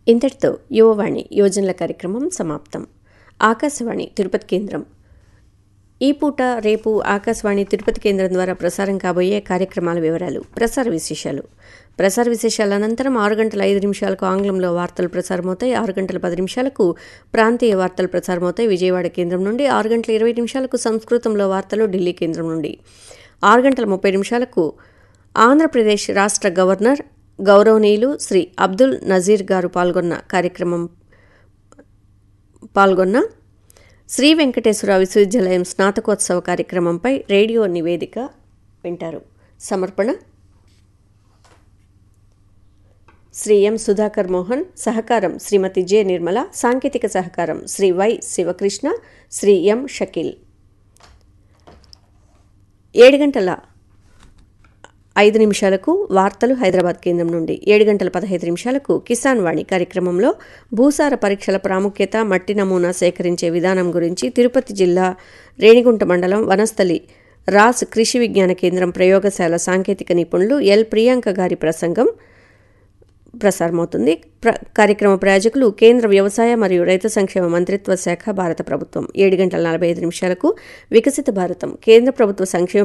ఇంతటితో యువవాణి యోజనల కార్యక్రమం సమాప్తం ఆకాశవాణి తిరుపతి కేంద్రం ఈ పూట రేపు ఆకాశవాణి తిరుపతి కేంద్రం ద్వారా ప్రసారం కాబోయే కార్యక్రమాల వివరాలు ప్రసార విశేషాలు ప్రసార విశేషాల అనంతరం ఆరు గంటల ఐదు నిమిషాలకు ఆంగ్లంలో వార్తలు ప్రసారమవుతాయి ఆరు గంటల పది నిమిషాలకు ప్రాంతీయ వార్తలు ప్రసారమవుతాయి విజయవాడ కేంద్రం నుండి ఆరు గంటల ఇరవై నిమిషాలకు సంస్కృతంలో వార్తలు ఢిల్లీ కేంద్రం నుండి ఆరు గంటల ముప్పై నిమిషాలకు ఆంధ్రప్రదేశ్ రాష్ట్ర గవర్నర్ గౌరవనీయులు శ్రీ అబ్దుల్ నజీర్ గారు పాల్గొన్న కార్యక్రమం పాల్గొన్న శ్రీ వెంకటేశ్వర విశ్వవిద్యాలయం స్నాతకోత్సవ కార్యక్రమంపై రేడియో నివేదిక వింటారు సమర్పణ శ్రీ ఎం సుధాకర్ మోహన్ సహకారం శ్రీమతి జె నిర్మల సాంకేతిక సహకారం శ్రీ వై శివకృష్ణ శ్రీ ఎం షకీల్ ఏడు గంటల ఐదు నిమిషాలకు వార్తలు హైదరాబాద్ కేంద్రం నుండి ఏడు గంటల పదహైదు నిమిషాలకు కిసాన్ వాణి కార్యక్రమంలో భూసార పరీక్షల ప్రాముఖ్యత మట్టి నమూనా సేకరించే విధానం గురించి తిరుపతి జిల్లా రేణిగుంట మండలం వనస్థలి రాస్ కృషి విజ్ఞాన కేంద్రం ప్రయోగశాల సాంకేతిక నిపుణులు ఎల్ ప్రియాంక గారి ప్రసంగం ప్రసారమవుతుంది ప్ర కార్యక్రమ ప్రాయోజకులు కేంద్ర వ్యవసాయ మరియు రైతు సంక్షేమ మంత్రిత్వ శాఖ భారత ప్రభుత్వం ఏడు గంటల నలభై ఐదు నిమిషాలకు వికసిత భారతం కేంద్ర ప్రభుత్వ సంక్షేమ